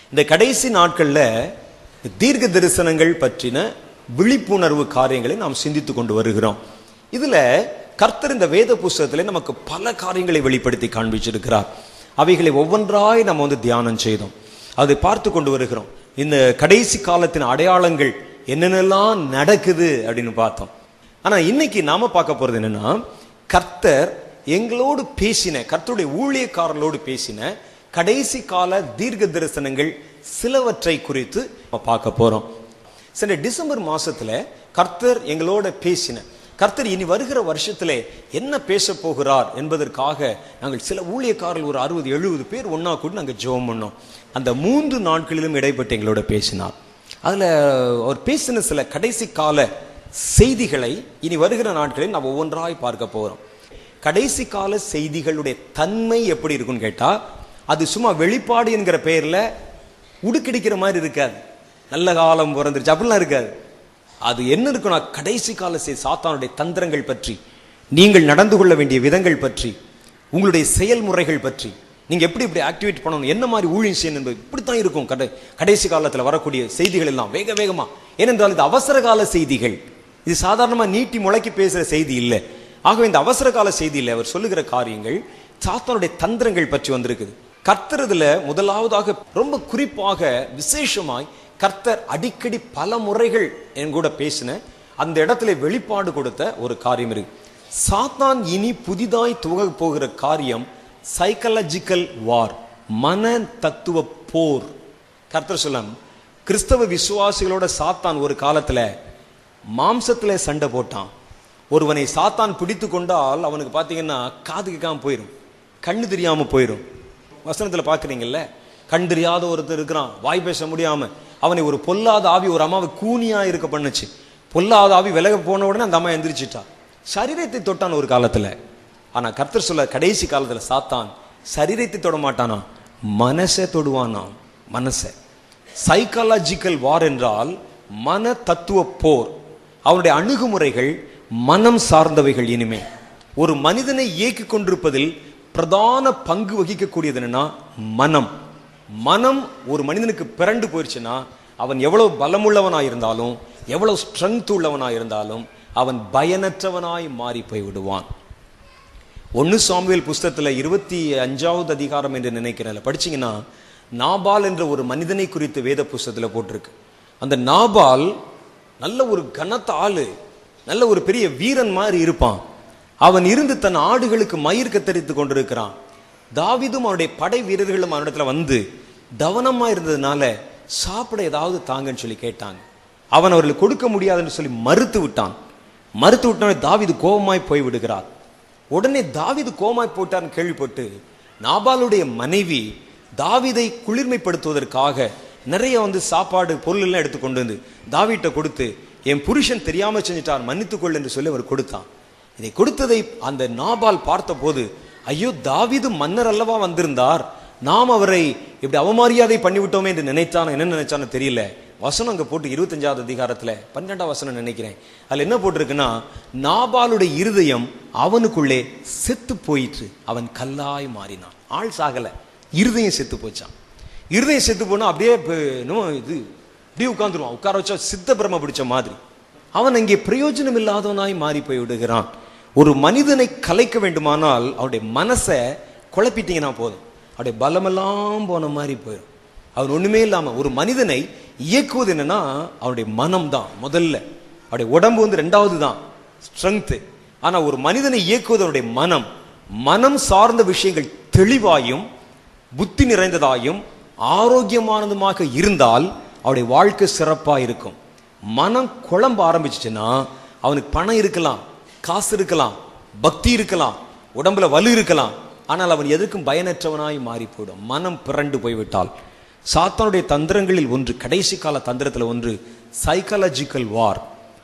இந்த கடைசி நாட்கள்ல தீர்க்க தரிசனங்கள் பற்றின விழிப்புணர்வு காரியங்களை நாம் சிந்தித்துக் கொண்டு வருகிறோம் இதுல கர்த்தர் இந்த வேத புஸ்தகத்திலே நமக்கு பல காரியங்களை வெளிப்படுத்தி காண்பிச்சிருக்கிறார் அவைகளை ஒவ்வொன்றாய் நம்ம வந்து தியானம் செய்தோம் அதை பார்த்து கொண்டு வருகிறோம் இந்த கடைசி காலத்தின் அடையாளங்கள் என்னென்னலாம் நடக்குது அப்படின்னு பார்த்தோம் ஆனா இன்னைக்கு நாம பார்க்க போறது என்னன்னா கர்த்தர் எங்களோடு பேசின கர்த்தருடைய ஊழியக்காரர்களோடு பேசின கடைசி கால தீர்க்க தரிசனங்கள் சிலவற்றை குறித்து நம்ம பார்க்க போறோம் சென்ற டிசம்பர் மாசத்துல கர்த்தர் எங்களோட பேசின கர்த்தர் இனி வருகிற வருஷத்திலே என்ன பேச போகிறார் என்பதற்காக நாங்கள் சில ஊழியக்காரர்கள் ஒரு அறுபது எழுபது பேர் ஒண்ணா கூட நாங்கள் ஜெபம் பண்ணோம் அந்த மூன்று நாட்களிலும் இடைப்பட்டு எங்களோட பேசினார் அதுல அவர் பேசின சில கடைசி கால செய்திகளை இனி வருகிற நாட்களில் நாம் ஒவ்வொன்றாய் பார்க்க போறோம் கடைசி கால செய்திகளுடைய தன்மை எப்படி இருக்குன்னு கேட்டா அது சும்மா வெளிப்பாடு என்கிற பெயர்ல உடுக்கடிக்கிற மாதிரி இருக்காது நல்ல காலம் பிறந்துருச்சு அப்படிலாம் இருக்காது அது என்ன இருக்குன்னா கடைசி கால செய் சாத்தானுடைய தந்திரங்கள் பற்றி நீங்கள் நடந்து கொள்ள வேண்டிய விதங்கள் பற்றி உங்களுடைய செயல்முறைகள் பற்றி நீங்க எப்படி இப்படி ஆக்டிவேட் பண்ணணும் என்ன மாதிரி ஊழியம் செய்யணும் என்பது இப்படித்தான் இருக்கும் கடை கடைசி காலத்துல வரக்கூடிய செய்திகள் எல்லாம் வேக வேகமா ஏனென்றால் இது அவசர கால செய்திகள் இது சாதாரணமா நீட்டி முளைக்கி பேசுற செய்தி இல்லை ஆகவே இந்த அவசர கால செய்தியில் அவர் சொல்லுகிற காரியங்கள் சாத்தானுடைய தந்திரங்கள் பற்றி வந்திருக்குது கர்த்தரதுல முதலாவதாக ரொம்ப குறிப்பாக விசேஷமாய் கர்த்தர் அடிக்கடி பல முறைகள் என் கூட பேசின அந்த இடத்துல வெளிப்பாடு கொடுத்த ஒரு காரியம் இருக்கு சாத்தான் இனி புதிதாய் துவங்க போகிற காரியம் சைக்கலாஜிக்கல் வார் மன தத்துவ போர் கர்த்தர் சொல்லம் கிறிஸ்தவ விசுவாசிகளோட சாத்தான் ஒரு காலத்துல மாம்சத்துல சண்டை போட்டான் ஒருவனை சாத்தான் பிடித்து கொண்டால் அவனுக்கு பாத்தீங்கன்னா காது கேட்காம போயிடும் கண்ணு தெரியாம போயிடும் வசனத்துல பாக்குறீங்கல்ல கண் தெரியாத ஒருத்தர் இருக்கிறான் வாய் பேச முடியாம அவனை ஒரு பொல்லாத ஆவி ஒரு அம்மாவை கூனியா இருக்க பண்ணுச்சு பொல்லாத ஆவி விலக போன உடனே அந்த அம்மா எந்திரிச்சிட்டா சரீரத்தை தொட்டான் ஒரு காலத்துல ஆனா கர்த்தர் சொல்ல கடைசி காலத்துல சாத்தான் சரீரத்தை தொட மாட்டானா மனசை தொடுவானா மனசை சைக்காலஜிக்கல் வார் என்றால் மன தத்துவ போர் அவனுடைய அணுகுமுறைகள் மனம் சார்ந்தவைகள் இனிமே ஒரு மனிதனை இயக்கிக் கொண்டிருப்பதில் பிரதான பங்கு வகிக்கக்கூடியது என்னன்னா மனம் மனம் ஒரு மனிதனுக்கு பிறண்டு போயிடுச்சுன்னா அவன் எவ்வளவு பலமுள்ளவனாய் இருந்தாலும் எவ்வளவு ஸ்ட்ரென்த் உள்ளவனாய் இருந்தாலும் அவன் பயனற்றவனாய் மாறி போய் விடுவான் ஒன்னு சாமுவேல் புஸ்தகத்துல இருபத்தி அஞ்சாவது அதிகாரம் என்று நினைக்கிறேன் படிச்சீங்கன்னா நாபால் என்ற ஒரு மனிதனை குறித்து வேத புஸ்தகத்துல போட்டிருக்கு அந்த நாபால் நல்ல ஒரு கனத்த ஆளு நல்ல ஒரு பெரிய வீரன் மாதிரி இருப்பான் அவன் இருந்து தன் ஆடுகளுக்கு மயிர் கத்தரித்து கொண்டிருக்கிறான் தாவிதும் அவனுடைய படை வீரர்களும் அவனிடத்துல வந்து தவனமா இருந்ததுனால சாப்பிட ஏதாவது தாங்கன்னு சொல்லி கேட்டாங்க அவன் அவர்களுக்கு கொடுக்க முடியாதுன்னு சொல்லி மறுத்து விட்டான் மறுத்து விட்டானே தாவிது கோபமாய் போய் விடுகிறார் உடனே தாவிது கோமாய் போட்டார்னு கேள்விப்பட்டு நாபாலுடைய மனைவி தாவிதை குளிர்மைப்படுத்துவதற்காக நிறைய வந்து சாப்பாடு பொருள் எல்லாம் எடுத்து கொண்டு வந்து தாவிட்ட கொடுத்து என் புருஷன் தெரியாம செஞ்சிட்டார் மன்னித்துக்கொள் என்று சொல்லி அவர் கொடுத்தான் இதை கொடுத்ததை அந்த நாபால் பார்த்தபோது ஐயோ தாவிது மன்னர் அல்லவா வந்திருந்தார் நாம் அவரை இப்படி அவமரியாதை பண்ணிவிட்டோமே என்று நினைத்தானோ என்ன நினைச்சானோ தெரியல வசனம் அங்க போட்டு இருபத்தஞ்சாவது அதிகாரத்துல பன்னெண்டாம் வசனம் நினைக்கிறேன் அதுல என்ன போட்டிருக்குன்னா நாபாலுடைய இருதயம் அவனுக்குள்ளே செத்து போயிற்று அவன் கல்லாய் மாறினான் ஆள் சாகல இருதயம் செத்து போச்சான் இருதயம் செத்து போனா அப்படியே இப்ப என்னமோ இது இப்படியே உட்கார்ந்துருவான் உட்கார வச்சா சித்த பிரம பிடிச்ச மாதிரி அவன் அங்கே பிரயோஜனம் இல்லாதவனாய் மாறி போய் விடுகிறான் ஒரு மனிதனை கலைக்க வேண்டுமானால் அவருடைய மனசை குழப்பிட்டீங்கன்னா போதும் அவருடைய பலமெல்லாம் போன மாதிரி போயிடும் அவன் ஒண்ணுமே இல்லாம ஒரு மனிதனை இயக்குவது என்னன்னா அவனுடைய மனம் தான் முதல்ல அவருடைய உடம்பு வந்து ரெண்டாவது தான் ஸ்ட்ரென்த் ஆனா ஒரு மனிதனை இயக்குவது அவனுடைய மனம் மனம் சார்ந்த விஷயங்கள் தெளிவாயும் புத்தி நிறைந்ததாயும் ஆரோக்கியமானதுமாக இருந்தால் அவருடைய வாழ்க்கை சிறப்பா இருக்கும் மனம் குழம்ப ஆரம்பிச்சுச்சுன்னா அவனுக்கு பணம் இருக்கலாம் காசு இருக்கலாம் பக்தி இருக்கலாம் உடம்புல வலு இருக்கலாம் ஆனால் அவன் எதற்கும் பயனற்றவனாய் மாறி போயிடும் மனம் பிறண்டு போய்விட்டால் சாத்தானுடைய தந்திரங்களில் ஒன்று கடைசி கால தந்திரத்தில் ஒன்று சைக்காலஜிக்கல் வார்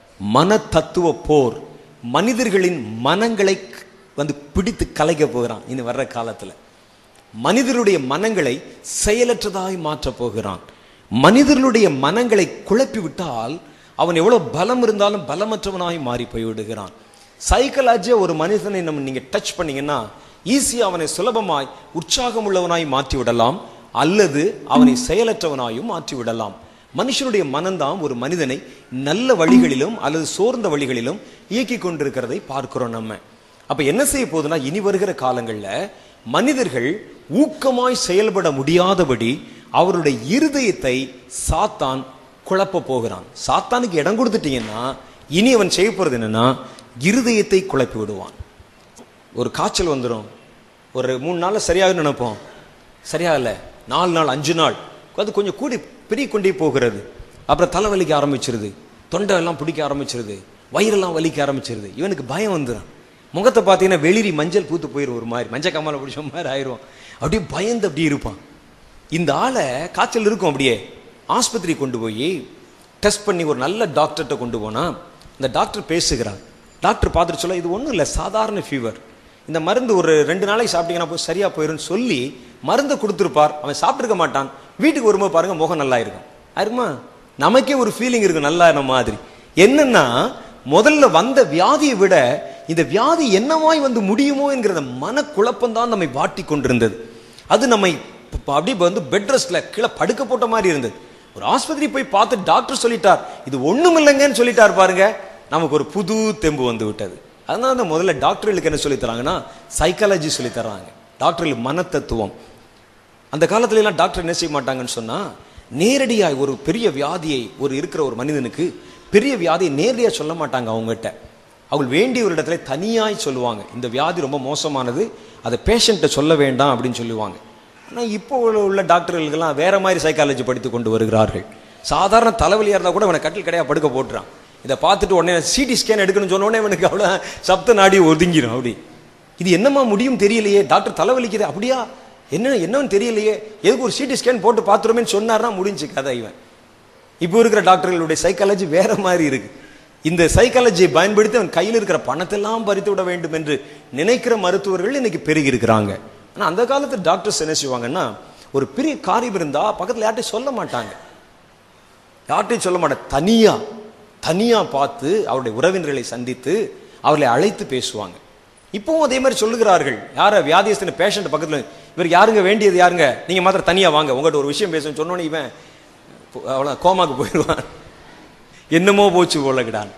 மன தத்துவ போர் மனிதர்களின் மனங்களை வந்து பிடித்து கலைக்க போகிறான் இனி வர்ற காலத்துல மனிதருடைய மனங்களை செயலற்றதாய் மாற்றப் போகிறான் மனிதர்களுடைய மனங்களை குழப்பி விட்டால் அவன் எவ்வளவு பலம் இருந்தாலும் பலமற்றவனாய் மாறி போய் விடுகிறான் சைக்கலாஜியா ஒரு மனிதனை நம்ம நீங்க டச் பண்ணீங்கன்னா ஈஸியா அவனை சுலபமாய் உற்சாகம் உள்ளவனாய் மாற்றி விடலாம் அல்லது அவனை செயலற்றவனாயும் மாற்றி விடலாம் மனுஷனுடைய மனம்தான் ஒரு மனிதனை நல்ல வழிகளிலும் அல்லது சோர்ந்த வழிகளிலும் இயக்கி கொண்டிருக்கிறதை பார்க்கிறோம் நம்ம அப்ப என்ன செய்ய போகுதுன்னா இனி வருகிற காலங்கள்ல மனிதர்கள் ஊக்கமாய் செயல்பட முடியாதபடி அவருடைய இருதயத்தை சாத்தான் குழப்ப போகிறான் சாத்தானுக்கு இடம் கொடுத்துட்டீங்கன்னா இனி அவன் செய்ய போறது என்னன்னா இருதயத்தை குழப்பி விடுவான் ஒரு காய்ச்சல் வந்துடும் ஒரு மூணு நாள்ல சரியாக நினைப்போம் சரியாகல நாலு நாள் அஞ்சு நாள் அது கொஞ்சம் கூடி பெரிய கொண்டே போகிறது அப்புறம் தலை வலிக்க ஆரம்பிச்சிருது தொண்டை எல்லாம் பிடிக்க ஆரம்பிச்சிருது வயிறெல்லாம் வலிக்க ஆரம்பிச்சிருது இவனுக்கு பயம் வந்துடும் முகத்தை பார்த்தீங்கன்னா வெளிரி மஞ்சள் பூத்து போயிடும் ஒரு மாதிரி மஞ்சள் கம்மால பிடிச்ச மாதிரி ஆயிரும் அப்படியே பயந்து அப்படியே இருப்பான் இந்த ஆளை காய்ச்சல் இருக்கும் அப்படியே ஆஸ்பத்திரி கொண்டு போய் டெஸ்ட் பண்ணி ஒரு நல்ல டாக்டர்கிட்ட கொண்டு போனா இந்த டாக்டர் பேசுகிறார் டாக்டர் பார்த்துட்டு சொல்ல இது ஒன்றும் இல்லை சாதாரண ஃபீவர் இந்த மருந்து ஒரு ரெண்டு நாளைக்கு சாப்பிட்டீங்கன்னா போய் சரியா போயிடும் சொல்லி மருந்தை கொடுத்துருப்பார் அவன் சாப்பிட்டுருக்க மாட்டான் வீட்டுக்கு வரும்போது பாருங்க முகம் நல்லா இருக்கும் ஆயிருமா நமக்கே ஒரு ஃபீலிங் இருக்கும் நல்லா இருந்த மாதிரி என்னன்னா முதல்ல வந்த வியாதியை விட இந்த வியாதி என்னமாய் வந்து முடியுமோ என்கிற மனக்குழப்பம் தான் நம்மை வாட்டி கொண்டிருந்தது அது நம்மை ப- ப- அப்படியே வந்து பெட் ரெஸ்ட்ல கீழே படுக்க போட்ட மாதிரி இருந்தது ஒரு ஆஸ்பத்திரி போய் பார்த்து டாக்டர் சொல்லிட்டார் இது ஒண்ணும் இல்லைங்கன்னு சொல்லிட்டார் பாருங்க நமக்கு ஒரு புது தெம்பு வந்து விட்டது அதனால தான் முதல்ல டாக்டர்களுக்கு என்ன சொல்லி தராங்கன்னா சைக்காலஜி சொல்லி தராங்க டாக்டர்களுக்கு மனத்தத்துவம் அந்த காலத்துல எல்லாம் டாக்டர் என்ன செய்ய மாட்டாங்கன்னு சொன்னா நேரடியாய் ஒரு பெரிய வியாதியை ஒரு இருக்கிற ஒரு மனிதனுக்கு பெரிய வியாதியை நேரடியாக சொல்ல மாட்டாங்க அவங்ககிட்ட அவங்க வேண்டிய ஒரு இடத்துல தனியாய் சொல்லுவாங்க இந்த வியாதி ரொம்ப மோசமானது அதை பேஷண்ட்டை சொல்ல வேண்டாம் அப்படின்னு சொல்லுவாங்க ஆனால் இப்போ உள்ள- உள்ள டாக்டர்களுக்கெல்லாம் வேற மாதிரி சைக்காலஜி படித்து கொண்டு வருகிறார்கள் சாதாரண தலைவலியாக இருந்தால் கூட அவனை கட்டில் கடையாக படுக்க போட்டுறான் இதை பார்த்துட்டு உடனே சிடி ஸ்கேன் எடுக்கணும்னு சொன்ன உடனே அவனுக்கு அவ்வளோ சப்த நாடி ஒதுங்கிடும் அப்படி இது என்னம்மா முடியும் தெரியலையே டாக்டர் தலைவலிக்குது அப்படியா என்ன என்னன்னு தெரியலையே எதுக்கு ஒரு சிடி ஸ்கேன் போட்டு பார்த்துருமேன்னு சொன்னார்னா முடிஞ்சு கதை இவன் இப்போ இருக்கிற டாக்டர்களுடைய சைக்காலஜி வேற மாதிரி இருக்கு இந்த சைக்காலஜியை பயன்படுத்தி அவன் கையில் இருக்கிற பணத்தெல்லாம் பறித்து விட வேண்டும் என்று நினைக்கிற மருத்துவர்கள் இன்னைக்கு பெருகி இருக்கிறாங்க ஆனா அந்த காலத்து டாக்டர்ஸ் என்ன செய்வாங்கன்னா ஒரு பெரிய காரியம் இருந்தா பக்கத்துல யார்ட்டையும் சொல்ல மாட்டாங்க யார்ட்டையும் சொல்ல மாட்டாங்க தனியா தனியா பார்த்து அவருடைய உறவினர்களை சந்தித்து அவர்களை அழைத்து பேசுவாங்க இப்பவும் அதே மாதிரி சொல்லுகிறார்கள் யார வியாதியஸ்தன பேஷண்ட் பக்கத்துல இவர் யாருங்க வேண்டியது யாருங்க நீங்க மாத்திரம் தனியா வாங்க உங்கள்கிட்ட ஒரு விஷயம் பேசணும்னு சொன்னோன்னே இவன் அவ்வளோ கோமாக்கு போயிடுவான் என்னமோ போச்சு போலகிடான்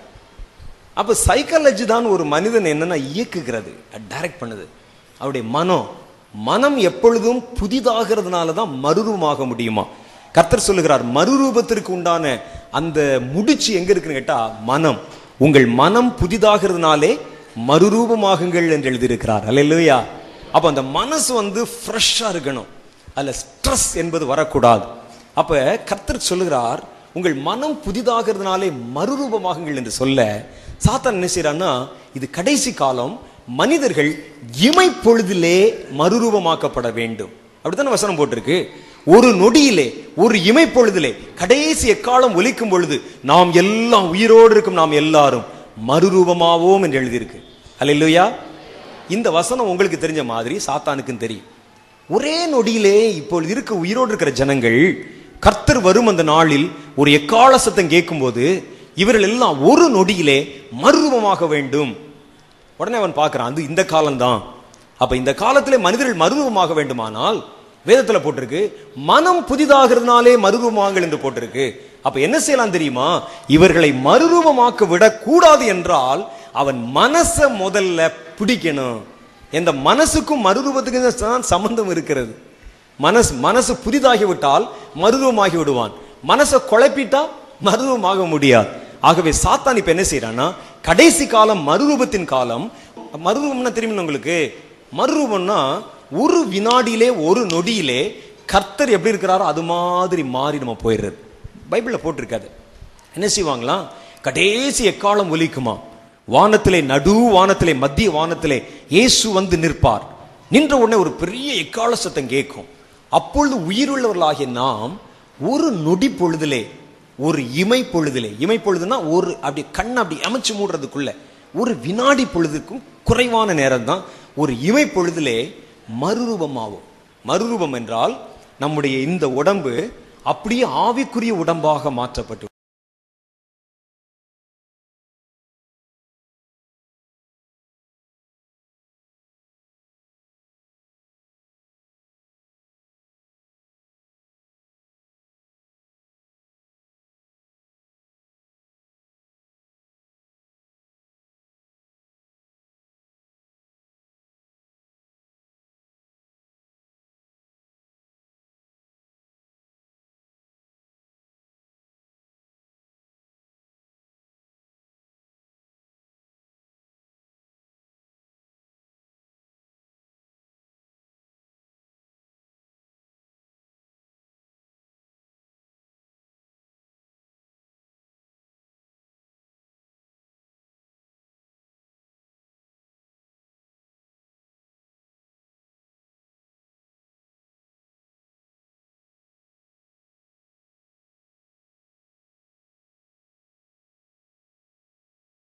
அப்ப சைக்காலஜி தான் ஒரு மனிதன் என்னன்னா இயக்குகிறது டைரக்ட் பண்ணுது அவருடைய மனம் மனம் எப்பொழுதும் புதிதாகிறதுனால தான் மறுரூபமாக முடியுமா கர்த்தர் சொல்லுகிறார் மறுரூபத்திற்கு உண்டான அந்த முடிச்சு எங்க இருக்குன்னு கேட்டா மனம் உங்கள் மனம் புதிதாகிறதுனாலே மறுரூபமாகுங்கள் என்று எழுதியிருக்கிறார் அல்லையா அப்ப அந்த மனசு வந்து ஃப்ரெஷ்ஷா இருக்கணும் அதுல ஸ்ட்ரெஸ் என்பது வரக்கூடாது அப்ப கர்த்தர் சொல்லுகிறார் உங்கள் மனம் புதிதாகிறதுனாலே மறுரூபமாகுங்கள் என்று சொல்ல சாத்தான் என்ன செய்யறான்னா இது கடைசி காலம் மனிதர்கள் இமை பொழுதிலே மறுரூபமாக்கப்பட வேண்டும் அப்படித்தானே வசனம் போட்டிருக்கு ஒரு நொடியிலே ஒரு இமை பொழுதிலே கடைசி எக்காலம் ஒலிக்கும் பொழுது நாம் எல்லாம் உயிரோடு இருக்கும் நாம் எல்லாரும் மறுரூபமாவோம் என்று எழுதியிருக்கு அல்லேலூயா இந்த வசனம் உங்களுக்கு தெரிஞ்ச மாதிரி சாத்தானுக்கும் தெரியும் ஒரே நொடியிலே இப்பொழுது இருக்க உயிரோடு இருக்கிற ஜனங்கள் கர்த்தர் வரும் அந்த நாளில் ஒரு எக்கால சத்தம் கேட்கும்போது இவர்கள் எல்லாம் ஒரு நொடியிலே மறுரூபமாக வேண்டும் உடனே அவன் பார்க்கறான் அது இந்த காலம்தான் அப்ப இந்த காலத்திலே மனிதர்கள் மறுரூபமாக வேண்டுமானால் வேதத்துல போட்டிருக்கு மனம் புதிதாகிறதுனாலே மறுரூபமாங்கள் என்று போட்டிருக்கு அப்ப என்ன செய்யலாம் தெரியுமா இவர்களை மறுரூபமாக்க விடக்கூடாது என்றால் அவன் மனச முதல்ல பிடிக்கணும் இந்த மனசுக்கும் மறுரூபத்துக்கும் தான் சம்பந்தம் இருக்கிறது மனசு மனசு புதிதாகி விட்டால் மருவமாகி விடுவான் மனசை குழப்பிட்டா மருவமாக முடியாது ஆகவே சாத்தான் இப்ப என்ன செய்யறான்னா கடைசி காலம் மறுரூபத்தின் காலம் மறுரூபம்னா தெரியுமில்ல உங்களுக்கு மறுரூபம்னா ஒரு வினாடியிலே ஒரு நொடியிலே கர்த்தர் எப்படி இருக்கிறாரோ அது மாதிரி மாறி நம்ம போயிடுறது பைபிள்ல போட்டிருக்காது என்ன செய்வாங்களாம் கடைசி எக்காலம் ஒலிக்குமா வானத்திலே நடு வானத்திலே மத்திய வானத்திலே இயேசு வந்து நிற்பார் நின்ற உடனே ஒரு பெரிய எக்கால சத்தம் கேட்கும் அப்பொழுது உயிருள்ளவர்களாகிய நாம் ஒரு நொடி பொழுதிலே ஒரு இமை பொழுதிலே இமை பொழுதுனா ஒரு அப்படி கண்ணை அப்படி அமைச்சு மூடுறதுக்குள்ள ஒரு வினாடி பொழுதுக்கும் குறைவான நேரம் தான் ஒரு இமை பொழுதிலே மறுரூபமாகும் மறுரூபம் என்றால் நம்முடைய இந்த உடம்பு அப்படியே ஆவிக்குரிய உடம்பாக மாற்றப்பட்டு